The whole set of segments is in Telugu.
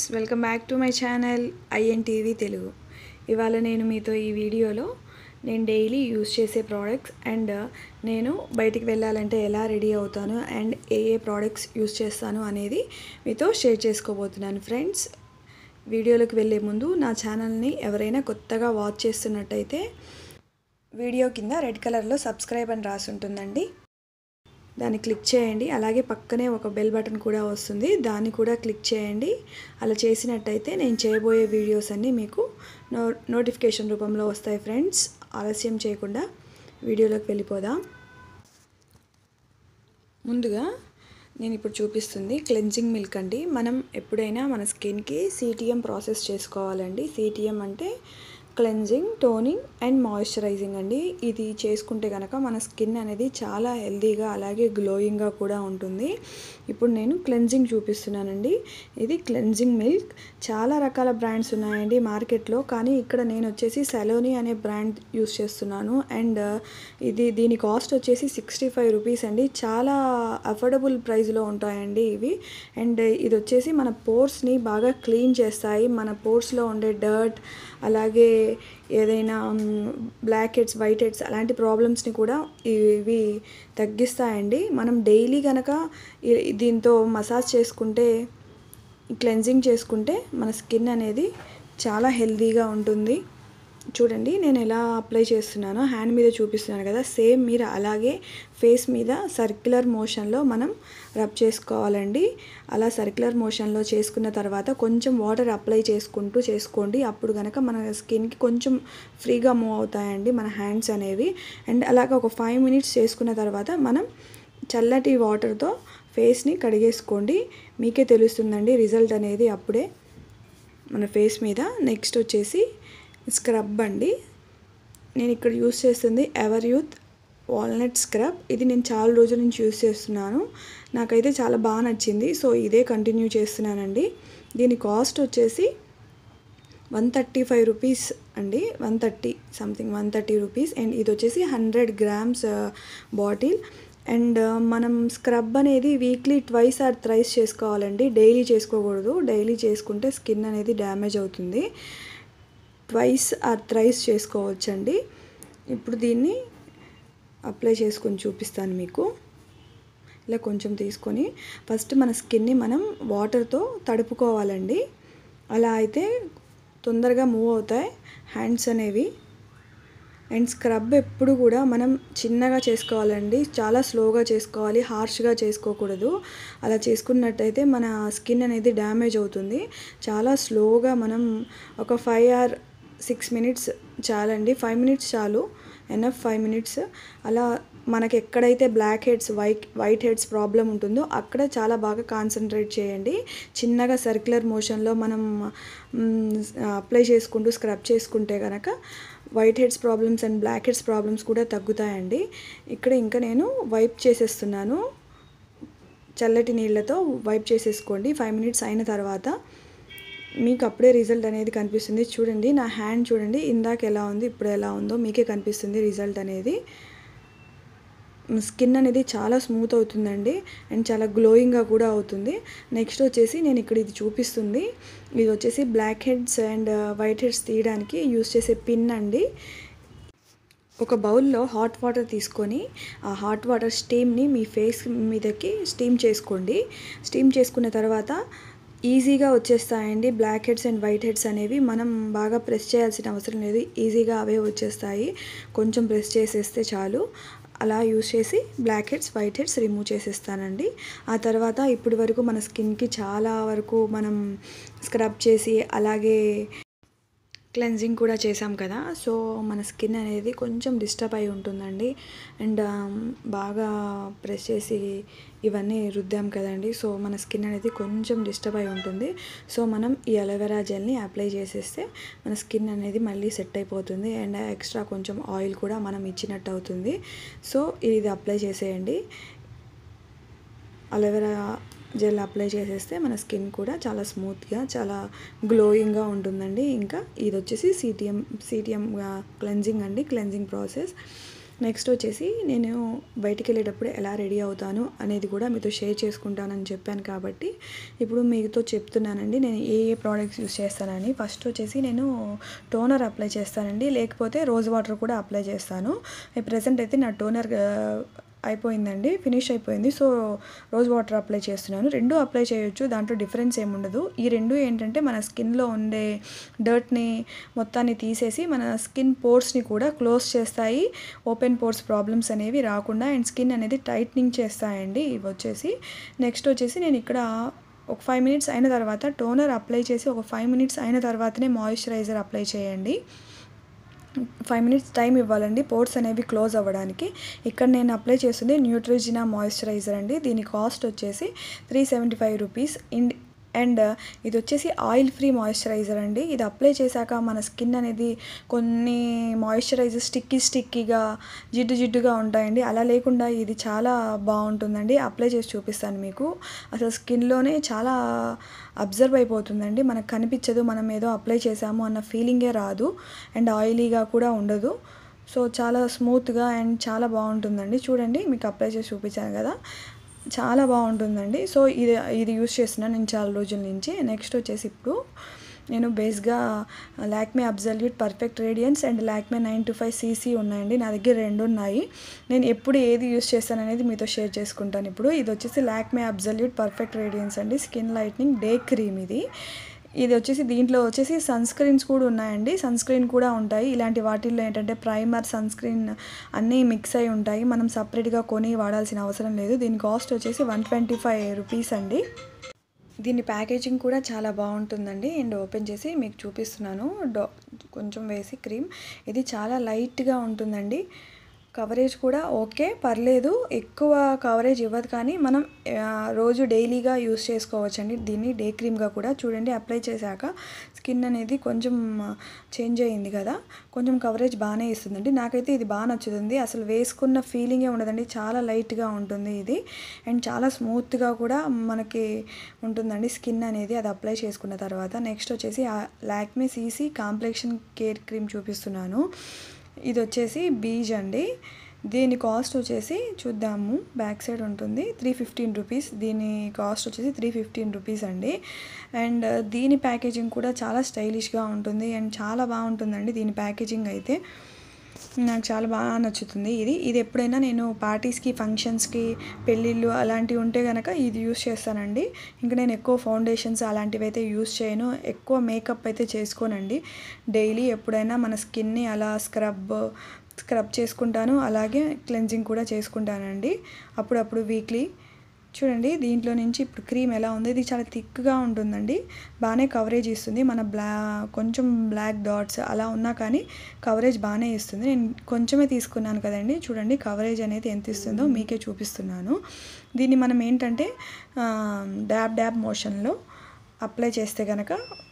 welcome back to my channel INTV Telugu ఇవాళ నేను మీతో ఈ వీడియోలో నేను డైలీ యూస్ చేసే ప్రోడక్ట్స్ అండ్ నేను బయటికి వెళ్ళాలంటే ఎలా రెడీ అవుతాను అండ్ ఏ ఏ ప్రోడక్ట్స్ యూస్ చేస్తాను అనేది మీతో షేర్ చేసుకోబోతున్నాను ఫ్రెండ్స్ వీడియోలోకి వెళ్ళే ముందు నా ఛానల్ని ఎవరైనా కొత్తగా వాచ్ చేస్తున్నట్టయితే వీడియో కింద రెడ్ కలర్లో సబ్స్క్రైబ్ అని రాసి ఉంటుందండి దాన్ని క్లిక్ చేయండి అలాగే పక్కనే ఒక బెల్ బటన్ కూడా వస్తుంది దాన్ని కూడా క్లిక్ చేయండి అలా చేసినట్టయితే నేను చేయబోయే వీడియోస్ అన్నీ మీకు నో నోటిఫికేషన్ రూపంలో వస్తాయి ఫ్రెండ్స్ ఆలస్యం చేయకుండా వీడియోలోకి వెళ్ళిపోదాం ముందుగా నేను ఇప్పుడు చూపిస్తుంది క్లెన్జింగ్ మిల్క్ అండి మనం ఎప్పుడైనా మన స్కిన్కి సిటిఎం ప్రాసెస్ చేసుకోవాలండి సిటిఎం అంటే క్లెన్జింగ్ టోనింగ్ అండ్ మాయిశ్చరైజింగ్ అండి ఇది చేసుకుంటే కనుక మన స్కిన్ అనేది చాలా హెల్తీగా అలాగే గ్లోయింగ్గా కూడా ఉంటుంది ఇప్పుడు నేను క్లెన్జింగ్ చూపిస్తున్నానండి ఇది క్లెన్జింగ్ మిల్క్ చాలా రకాల బ్రాండ్స్ ఉన్నాయండి మార్కెట్లో కానీ ఇక్కడ నేను వచ్చేసి సెలోని అనే బ్రాండ్ యూస్ చేస్తున్నాను అండ్ ఇది దీని కాస్ట్ వచ్చేసి సిక్స్టీ ఫైవ్ రూపీస్ అండి చాలా అఫోర్డబుల్ ప్రైస్లో ఉంటాయండి ఇవి అండ్ ఇది వచ్చేసి మన పోర్స్ని బాగా క్లీన్ చేస్తాయి మన పోర్స్లో ఉండే డర్ట్ అలాగే ఏదైనా బ్లాక్ హెడ్స్ వైట్ హెడ్స్ అలాంటి ప్రాబ్లమ్స్ని కూడా ఇవి తగ్గిస్తాయండి మనం డైలీ కనుక దీంతో మసాజ్ చేసుకుంటే క్లెన్జింగ్ చేసుకుంటే మన స్కిన్ అనేది చాలా హెల్తీగా ఉంటుంది చూడండి నేను ఎలా అప్లై చేస్తున్నానో హ్యాండ్ మీద చూపిస్తున్నాను కదా సేమ్ మీరు అలాగే ఫేస్ మీద సర్క్యులర్ మోషన్లో మనం రబ్ చేసుకోవాలండి అలా సర్క్యులర్ మోషన్లో చేసుకున్న తర్వాత కొంచెం వాటర్ అప్లై చేసుకుంటూ చేసుకోండి అప్పుడు కనుక మన స్కిన్కి కొంచెం ఫ్రీగా మూవ్ అవుతాయండి మన హ్యాండ్స్ అనేవి అండ్ అలాగ ఒక ఫైవ్ మినిట్స్ చేసుకున్న తర్వాత మనం చల్లటి వాటర్తో ఫేస్ని కడిగేసుకోండి మీకే తెలుస్తుందండి రిజల్ట్ అనేది అప్పుడే మన ఫేస్ మీద నెక్స్ట్ వచ్చేసి స్క్రబ్ అండి నేను ఇక్కడ యూస్ చేస్తుంది ఎవర్ యూత్ వాల్నట్ స్క్రబ్ ఇది నేను చాలా రోజుల నుంచి యూస్ చేస్తున్నాను నాకైతే చాలా బాగా నచ్చింది సో ఇదే కంటిన్యూ చేస్తున్నానండి దీని కాస్ట్ వచ్చేసి వన్ థర్టీ ఫైవ్ రూపీస్ అండి one thirty something one thirty rupees and ఇది వచ్చేసి హండ్రెడ్ గ్రామ్స్ బాటిల్ అండ్ మనం స్క్రబ్ అనేది వీక్లీ ట్వైస్ ఆర్ థ్రైస్ చేసుకోవాలండి డైలీ చేసుకోకూడదు డైలీ చేసుకుంటే స్కిన్ అనేది డ్యామేజ్ అవుతుంది ట్వైస్ ఆర్ థ్రైస్ చేసుకోవచ్చండి ఇప్పుడు దీన్ని అప్లై చేసుకొని చూపిస్తాను మీకు ఇలా కొంచెం తీసుకొని ఫస్ట్ మన స్కిన్ని మనం వాటర్తో తడుపుకోవాలండి అలా అయితే తొందరగా మూవ్ అవుతాయి హ్యాండ్స్ అనేవి అండ్ స్క్రబ్ ఎప్పుడు కూడా మనం చిన్నగా చేసుకోవాలండి చాలా స్లోగా చేసుకోవాలి హార్ష్గా చేసుకోకూడదు అలా చేసుకున్నట్టయితే మన స్కిన్ అనేది డ్యామేజ్ అవుతుంది చాలా స్లోగా మనం ఒక ఫైవ్ ఆర్ సిక్స్ మినిట్స్ చాలండి ఫైవ్ మినిట్స్ చాలు ఎనఫ్ ఫైవ్ మినిట్స్ అలా మనకి ఎక్కడైతే black heads white white heads problem ఉంటుందో అక్కడ చాలా బాగా కాన్సన్ట్రేట్ చేయండి చిన్నగా సర్క్యులర్ మోషన్లో మనం అప్లై చేసుకుంటూ స్క్రబ్ చేసుకుంటే కనుక white heads problems and black heads problems కూడా తగ్గుతాయండి ఇక్కడ ఇంకా నేను వైప్ చేసేస్తున్నాను చల్లటి నీళ్ళతో వైప్ చేసేసుకోండి ఫైవ్ మినిట్స్ అయిన తర్వాత మీకు అప్పుడే రిజల్ట్ అనేది కనిపిస్తుంది చూడండి నా హ్యాండ్ చూడండి ఇందాక ఎలా ఉంది ఇప్పుడు ఎలా ఉందో మీకే కనిపిస్తుంది రిజల్ట్ అనేది స్కిన్ అనేది చాలా స్మూత్ అవుతుందండి అండ్ చాలా గ్లోయింగ్గా కూడా అవుతుంది నెక్స్ట్ వచ్చేసి నేను ఇక్కడ ఇది చూపిస్తుంది ఇది వచ్చేసి black heads and white heads తీయడానికి యూస్ చేసే పిన్ అండి ఒక బౌల్లో హాట్ వాటర్ తీసుకొని ఆ హాట్ వాటర్ స్టీమ్ని మీ ఫేస్ మీదకి స్టీమ్ చేసుకోండి స్టీమ్ చేసుకున్న తర్వాత ఈజీగా వచ్చేస్తాయండి black heads and white heads అనేవి మనం బాగా ప్రెస్ చేయాల్సిన అవసరం లేదు ఈజీగా అవే వచ్చేస్తాయి కొంచెం ప్రెస్ చేసేస్తే చాలు అలా యూస్ చేసి black heads white heads remove చేసేస్తానండి ఆ తర్వాత ఇప్పటి వరకు మన స్కిన్కి చాలా వరకు మనం స్క్రబ్ చేసి అలాగే క్లెన్జింగ్ కూడా చేసాం కదా సో మన స్కిన్ అనేది కొంచెం డిస్టర్బ్ అయి ఉంటుందండి అండ్ బాగా ప్రెస్ చేసి ఇవన్నీ రుద్దాం కదండి సో మన స్కిన్ అనేది కొంచెం డిస్టర్బ్ అయి ఉంటుంది సో మనం ఈ అలోవెరా జెల్ని అప్లై చేసేస్తే మన స్కిన్ అనేది మళ్ళీ సెట్ అయిపోతుంది అండ్ ఎక్స్ట్రా కొంచెం ఆయిల్ కూడా మనం ఇచ్చినట్టు అవుతుంది సో ఇది అప్లై చేసేయండి అలోవెరా జెల్ అప్లై చేసేస్తే మన స్కిన్ కూడా చాలా స్మూత్గా చాలా గ్లోయింగ్గా ఉంటుందండి ఇంకా ఇది వచ్చేసి సిటిఎం సిటిఎం క్లెన్జింగ్ అండి క్లెన్జింగ్ ప్రాసెస్ నెక్స్ట్ వచ్చేసి నేను బయటికి వెళ్ళేటప్పుడు ఎలా రెడీ అవుతాను అనేది కూడా మీతో షేర్ చేసుకుంటానని చెప్పాను కాబట్టి ఇప్పుడు మీతో చెప్తున్నానండి నేను ఏ ఏ ప్రోడక్ట్స్ యూస్ చేస్తానని ఫస్ట్ వచ్చేసి నేను టోనర్ అప్లై చేస్తానండి లేకపోతే రోజ్ వాటర్ కూడా అప్లై చేస్తాను ప్రజెంట్ అయితే నా టోనర్ అయిపోయిందండి ఫినిష్ అయిపోయింది సో రోజ్ వాటర్ అప్లై చేస్తున్నాను రెండు అప్లై చేయొచ్చు దాంట్లో డిఫరెన్స్ ఏముండదు ఈ రెండు ఏంటంటే మన స్కిన్లో ఉండే డర్ట్ని మొత్తాన్ని తీసేసి మన స్కిన్ పోర్స్ని కూడా క్లోజ్ చేస్తాయి ఓపెన్ పోర్స్ ప్రాబ్లమ్స్ అనేవి రాకుండా అండ్ స్కిన్ అనేది టైట్నింగ్ చేస్తాయండి ఇవి వచ్చేసి నెక్స్ట్ వచ్చేసి నేను ఇక్కడ ఒక ఫైవ్ మినిట్స్ అయిన తర్వాత టోనర్ అప్లై చేసి ఒక ఫైవ్ మినిట్స్ అయిన తర్వాతనే మాయిశ్చరైజర్ అప్లై చేయండి ఫైవ్ మినిట్స్ టైం ఇవ్వాలండి పోర్ట్స్ అనేవి క్లోజ్ అవ్వడానికి ఇక్కడ నేను అప్లై చేస్తుంది న్యూట్రిజినా మాయిశ్చరైజర్ అండి దీని కాస్ట్ వచ్చేసి త్రీ సెవెంటీ ఫైవ్ రూపీస్ ఇండ్ అండ్ ఇది వచ్చేసి ఆయిల్ ఫ్రీ మాయిశ్చరైజర్ అండి ఇది అప్లై చేశాక మన స్కిన్ అనేది కొన్ని మాయిశ్చరైజర్ స్టిక్కీ స్టిక్కీగా జిడ్డు జిడ్డుగా ఉంటాయండి అలా లేకుండా ఇది చాలా బాగుంటుందండి అప్లై చేసి చూపిస్తాను మీకు అసలు స్కిన్లోనే చాలా అబ్జర్వ్ అయిపోతుందండి మనకు కనిపించదు మనం ఏదో అప్లై చేసాము అన్న ఫీలింగే రాదు అండ్ ఆయిలీగా కూడా ఉండదు సో చాలా స్మూత్గా అండ్ చాలా బాగుంటుందండి చూడండి మీకు అప్లై చేసి చూపించాను కదా చాలా బాగుంటుందండి సో ఇది ఇది యూస్ చేస్తున్నాను నేను చాలా రోజుల నుంచి నెక్స్ట్ వచ్చేసి ఇప్పుడు నేను బేస్గా Lakme absolute perfect radiance and Lakme nine to five CC ఉన్నాయండి నా దగ్గర రెండు ఉన్నాయి నేను ఎప్పుడు ఏది యూస్ చేస్తాను అనేది మీతో షేర్ చేసుకుంటాను ఇప్పుడు ఇది వచ్చేసి లాక్మే అబ్జల్యూట్ పర్ఫెక్ట్ రేడియన్స్ అండి స్కిన్ లైట్నింగ్ డే క్రీమ్ ఇది ఇది వచ్చేసి దీంట్లో వచ్చేసి సన్ స్క్రీన్స్ కూడా ఉన్నాయండి సన్ స్క్రీన్ కూడా ఉంటాయి ఇలాంటి వాటిల్లో ఏంటంటే ప్రైమర్ సన్ స్క్రీన్ అన్నీ మిక్స్ అయి ఉంటాయి మనం సపరేట్గా కొని వాడాల్సిన అవసరం లేదు దీని కాస్ట్ వచ్చేసి వన్ ట్వంటీ ఫైవ్ రూపీస్ అండి దీని ప్యాకేజింగ్ కూడా చాలా బాగుంటుందండి అండ్ ఓపెన్ చేసి మీకు చూపిస్తున్నాను డో కొంచెం వేసి క్రీమ్ ఇది చాలా లైట్గా ఉంటుందండి కవరేజ్ కూడా ఓకే పర్లేదు ఎక్కువ కవరేజ్ ఇవ్వదు కానీ మనం ఆ, రోజు డైలీగా యూస్ చేసుకోవచ్చండి దీన్ని డే క్రీమ్గా కూడా చూడండి అప్లై చేశాక స్కిన్ అనేది కొంచెం చేంజ్ అయ్యింది కదా కొంచెం కవరేజ్ బాగానే ఇస్తుందండి నాకైతే ఇది బాగా నచ్చుతుంది అసలు వేసుకున్న ఫీలింగే ఉండదండి చాలా లైట్గా ఉంటుంది ఇది అండ్ చాలా స్మూత్గా కూడా మనకి ఉంటుందండి స్కిన్ అనేది అది అప్లై చేసుకున్న తర్వాత నెక్స్ట్ వచ్చేసి Lakme CC complexion care cream చూపిస్తున్నాను ఇది వచ్చేసి బీజ్ అండి దీని కాస్ట్ వచ్చేసి చూద్దాము బ్యాక్ సైడ్ ఉంటుంది త్రీ ఫిఫ్టీన్ రూపీస్ దీని కాస్ట్ వచ్చేసి త్రీ ఫిఫ్టీన్ రూపీస్ అండి అండ్ దీని ప్యాకేజింగ్ కూడా చాలా స్టైలిష్గా ఉంటుంది అండ్ చాలా బాగుంటుందండి దీని ప్యాకేజింగ్ అయితే నాకు చాలా బాగా నచ్చుతుంది ఇది ఇది ఎప్పుడైనా నేను పార్టీస్కి ఫంక్షన్స్కి పెళ్ళిళ్ళు అలాంటివి ఉంటే కనుక ఇది యూస్ చేస్తానండి ఇంకా నేను ఎక్కువ ఫౌండేషన్స్ అలాంటివి అయితే యూస్ చేయను ఎక్కువ మేకప్ అయితే చేసుకోనండి డైలీ ఎప్పుడైనా మన స్కిన్ని అలా స్క్రబ్ స్క్రబ్ చేసుకుంటాను అలాగే క్లెన్జింగ్ కూడా చేసుకుంటానండి అప్పుడప్పుడు వీక్లీ చూడండి దీంట్లో నుంచి ఇప్పుడు క్రీమ్ ఎలా ఉంది ఇది చాలా థిక్గా ఉంటుందండి బాగానే కవరేజ్ ఇస్తుంది మన బ్లా కొంచెం బ్లాక్ డాట్స్ అలా ఉన్నా కానీ కవరేజ్ బాగానే ఇస్తుంది నేను కొంచెమే తీసుకున్నాను కదండి చూడండి కవరేజ్ అనేది ఎంత ఇస్తుందో మీకే చూపిస్తున్నాను దీన్ని మనం ఏంటంటే ఆ, డ్యాబ్ డ్యాబ్ మోషన్లో అప్లై చేస్తే కనుక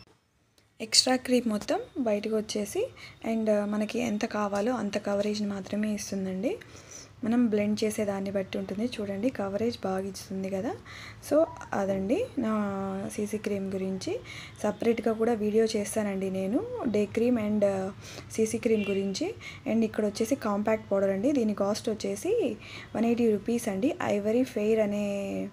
ఎక్స్ట్రా క్రీమ్ మొత్తం బయటకు వచ్చేసి అండ్ మనకి ఎంత కావాలో అంత కవరేజ్ని మాత్రమే ఇస్తుందండి మనం బ్లెండ్ చేసే దాన్ని బట్టి ఉంటుంది చూడండి కవరేజ్ బాగా ఇస్తుంది కదా సో అదండి నా సీసీ క్రీమ్ గురించి సపరేట్గా కూడా వీడియో చేస్తానండి నేను day cream and CC cream గురించి అండ్ ఇక్కడ వచ్చేసి కాంపాక్ట్ పౌడర్ అండి దీని కాస్ట్ వచ్చేసి వన్ ఎయిటీ రూపీస్ అండి ఐవరీ ఫెయిర్ అనే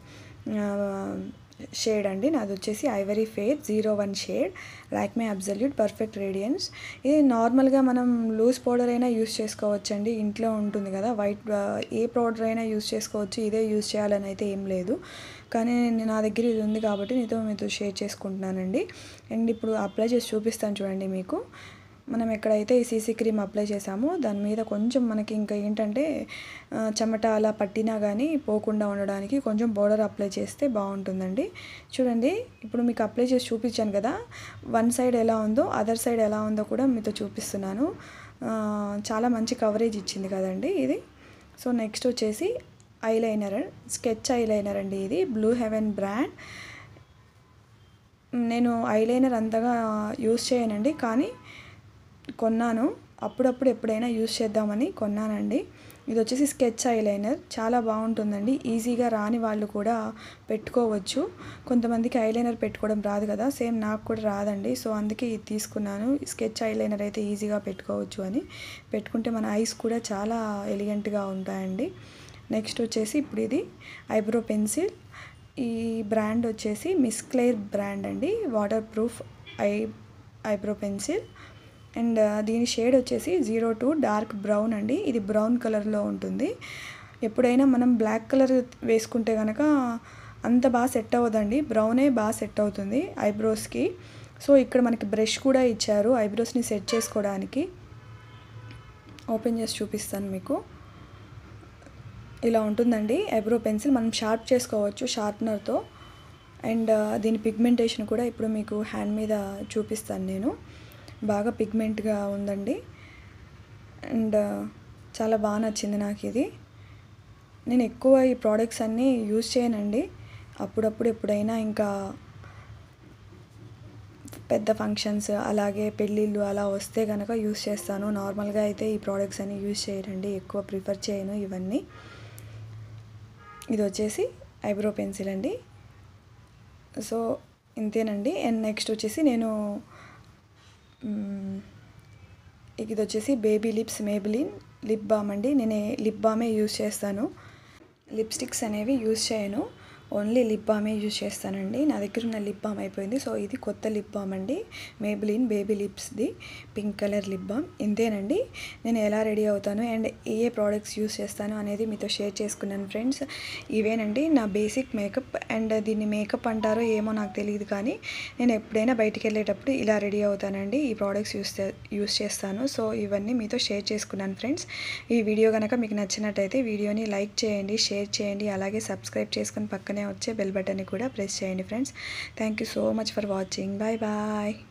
షేడ్ అండి నాది వచ్చేసి ivory fair zero one shade Lakme absolute perfect radiance ఇది నార్మల్గా మనం లూజ్ పౌడర్ అయినా యూస్ చేసుకోవచ్చండి ఇంట్లో ఉంటుంది కదా వైట్ ఏ పౌడర్ అయినా యూస్ చేసుకోవచ్చు ఇదే యూస్ చేయాలని అయితే ఏం లేదు కానీ నేను నా దగ్గర ఇది ఉంది కాబట్టి నీతో మీతో షేర్ చేసుకుంటున్నానండి అండ్ ఇప్పుడు అప్లై చేసి చూపిస్తాను చూడండి మీకు మనం ఎక్కడైతే ఈ సీసీ క్రీమ్ అప్లై చేసామో దాని మీద కొంచెం మనకి ఇంకా ఏంటంటే ఆ, చెమట అలా పట్టినా కానీ పోకుండా ఉండడానికి కొంచెం బోర్డర్ అప్లై చేస్తే బాగుంటుందండి చూడండి ఇప్పుడు మీకు అప్లై చేసి చూపించాను కదా వన్ సైడ్ ఎలా ఉందో అదర్ సైడ్ ఎలా ఉందో కూడా మీతో చూపిస్తున్నాను ఆ, చాలా మంచి కవరేజ్ ఇచ్చింది కదండి ఇది సో నెక్స్ట్ వచ్చేసి ఐలైనర్ స్కెచ్ ఐలైనర్ అండి ఇది బ్లూ హెవెన్ బ్రాండ్ నేను ఐలైనర్ అంతగా యూస్ చేయనండి కానీ కొన్నాను అప్పుడప్పుడు ఎప్పుడైనా యూస్ చేద్దామని కొన్నానండి ఇది వచ్చేసి స్కెచ్ ఐలైనర్ చాలా బాగుంటుందండి ఈజీగా రాని వాళ్ళు కూడా పెట్టుకోవచ్చు కొంతమందికి ఐలైనర్ పెట్టుకోవడం రాదు కదా సేమ్ నాకు కూడా రాదండి సో అందుకే ఇది తీసుకున్నాను స్కెచ్ ఐలైనర్ అయితే ఈజీగా పెట్టుకోవచ్చు అని పెట్టుకుంటే మన ఐస్ కూడా చాలా ఎలిగెంట్గా ఉంటాయండి నెక్స్ట్ వచ్చేసి ఇప్పుడు ఇది ఐబ్రో పెన్సిల్ ఈ బ్రాండ్ వచ్చేసి మిస్ క్లేర్ బ్రాండ్ అండి waterproof eye eyebrow pencil and దీని షేడ్ వచ్చేసి జీరో టు డార్క్ బ్రౌన్ అండి ఇది బ్రౌన్ కలర్లో ఉంటుంది ఎప్పుడైనా మనం బ్లాక్ కలర్ వేసుకుంటే కనుక అంత బాగా సెట్ అవ్వదండి బ్రౌనే బాగా సెట్ అవుతుంది ఐబ్రోస్కి సో ఇక్కడ మనకి బ్రష్ కూడా ఇచ్చారు ఐబ్రోస్ని సెట్ చేసుకోవడానికి ఓపెన్ చేసి చూపిస్తాను మీకు ఇలా ఉంటుందండి ఐబ్రో పెన్సిల్ మనం షార్ప్ చేసుకోవచ్చు షార్ప్నర్తో అండ్ దీని పిగ్మెంటేషన్ కూడా ఇప్పుడు మీకు హ్యాండ్ మీద చూపిస్తాను నేను బాగా పిగ్మెంట్గా ఉందండి అండ్ చాలా బాగా నచ్చింది నాకు ఇది నేను ఎక్కువ ఈ ప్రోడక్ట్స్ అన్నీ యూజ్ చేయనండి అప్పుడప్పుడు ఎప్పుడైనా ఇంకా పెద్ద ఫంక్షన్స్ అలాగే పెళ్ళిళ్ళు అలా వస్తే కనుక యూస్ చేస్తాను నార్మల్గా అయితే ఈ ప్రోడక్ట్స్ అన్ని యూజ్ చేయనండి ఎక్కువ ప్రిఫర్ చేయను ఇవన్నీ ఇది వచ్చేసి ఐబ్రో పెన్సిల్ అండి సో ఇంతేనండి అండ్ నెక్స్ట్ వచ్చేసి నేను ఇది వచ్చేసి baby lips Maybelline lip balm అండి నేను లిప్ బామే యూజ్ చేస్తాను లిప్స్టిక్స్ అనేవి యూజ్ చేయను ఓన్లీ లిప్ బామే యూజ్ చేస్తానండి నా దగ్గర ఉన్న లిప్ బామ్ అయిపోయింది సో ఇది కొత్త లిప్ బామ్ అండి మేబిలిన్ బేబీ లిప్స్ది పింక్ కలర్ లిప్ బామ్ ఇంతేనండి నేను ఎలా రెడీ అవుతాను అండ్ ఏ ఏ ప్రోడక్ట్స్ యూస్ చేస్తాను అనేది మీతో షేర్ చేసుకున్నాను ఫ్రెండ్స్ ఇవేనండి నా బేసిక్ మేకప్ అండ్ దీన్ని మేకప్ అంటారో ఏమో నాకు తెలియదు కానీ నేను ఎప్పుడైనా బయటికి వెళ్ళేటప్పుడు ఇలా రెడీ అవుతానండి ఈ ప్రోడక్ట్స్ యూస్ యూస్ చేస్తాను సో ఇవన్నీ మీతో షేర్ చేసుకున్నాను ఫ్రెండ్స్ ఈ వీడియో కనుక మీకు నచ్చినట్టయితే వీడియోని లైక్ చేయండి షేర్ చేయండి అలాగే సబ్స్క్రైబ్ చేసుకుని పక్కనే వచ్చే బెల్ బటన్ని కూడా ప్రెస్ చేయండి friends thank you so much for watching bye bye